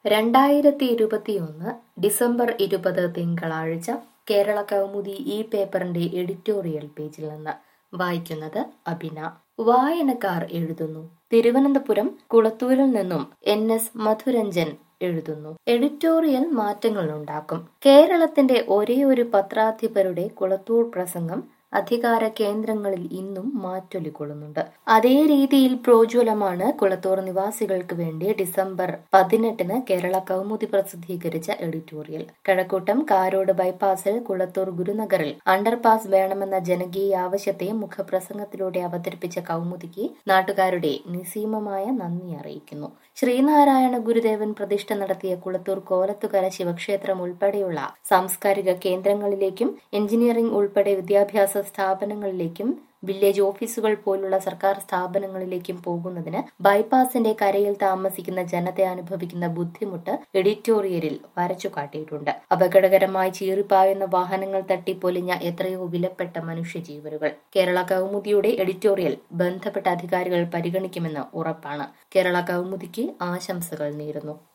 രണ്ടായിരത്തി ഇരുപത്തിയൊന്ന് ഡിസംബർ ഇരുപത് തിങ്കളാഴ്ച കേരള കൗമുദി ഈ പേപ്പറിന്റെ എഡിറ്റോറിയൽ പേജിൽ നിന്ന് വായിക്കുന്നത് അഭിന വായനക്കാർ എഴുതുന്നു തിരുവനന്തപുരം കുളത്തൂരിൽ നിന്നും എൻ എസ് മധുരഞ്ജൻ എഴുതുന്നു എഡിറ്റോറിയൽ മാറ്റങ്ങൾ ഉണ്ടാക്കും കേരളത്തിന്റെ ഒരേയൊരു പത്രാധിപരുടെ കുളത്തൂർ പ്രസംഗം അധികാര കേന്ദ്രങ്ങളിൽ ഇന്നും മാറ്റൊലിക്കൊള്ളുന്നുണ്ട് അതേ രീതിയിൽ പ്രോജ്വലമാണ് കുളത്തൂർ നിവാസികൾക്ക് വേണ്ടി ഡിസംബർ പതിനെട്ടിന് കേരള കൗമുദി പ്രസിദ്ധീകരിച്ച എഡിറ്റോറിയൽ കഴക്കൂട്ടം കാരോട് ബൈപ്പാസിൽ കുളത്തൂർ ഗുരുനഗറിൽ അണ്ടർപാസ് വേണമെന്ന ജനകീയ ആവശ്യത്തെ മുഖപ്രസംഗത്തിലൂടെ അവതരിപ്പിച്ച കൗമുദിക്ക് നാട്ടുകാരുടെ നിസീമമായ നന്ദി അറിയിക്കുന്നു ശ്രീനാരായണ ഗുരുദേവൻ പ്രതിഷ്ഠ നടത്തിയ കുളത്തൂർ കോലത്തുകര ശിവക്ഷേത്രം ഉൾപ്പെടെയുള്ള സാംസ്കാരിക കേന്ദ്രങ്ങളിലേക്കും എഞ്ചിനീയറിംഗ് ഉൾപ്പെടെ വിദ്യാഭ്യാസ സ്ഥാപനങ്ങളിലേക്കും വില്ലേജ് ഓഫീസുകൾ പോലുള്ള സർക്കാർ സ്ഥാപനങ്ങളിലേക്കും പോകുന്നതിന് ബൈപ്പാസിന്റെ കരയിൽ താമസിക്കുന്ന ജനത അനുഭവിക്കുന്ന ബുദ്ധിമുട്ട് എഡിറ്റോറിയലിൽ വരച്ചു കാട്ടിയിട്ടുണ്ട് അപകടകരമായി ചീറിപ്പായുന്ന വാഹനങ്ങൾ തട്ടിപ്പൊലിഞ്ഞ എത്രയോ വിലപ്പെട്ട മനുഷ്യജീവനുകൾ കേരള കൗമുദിയുടെ എഡിറ്റോറിയൽ ബന്ധപ്പെട്ട അധികാരികൾ പരിഗണിക്കുമെന്ന് ഉറപ്പാണ് കേരള കൗമുദിക്ക് ആശംസകൾ നേരുന്നു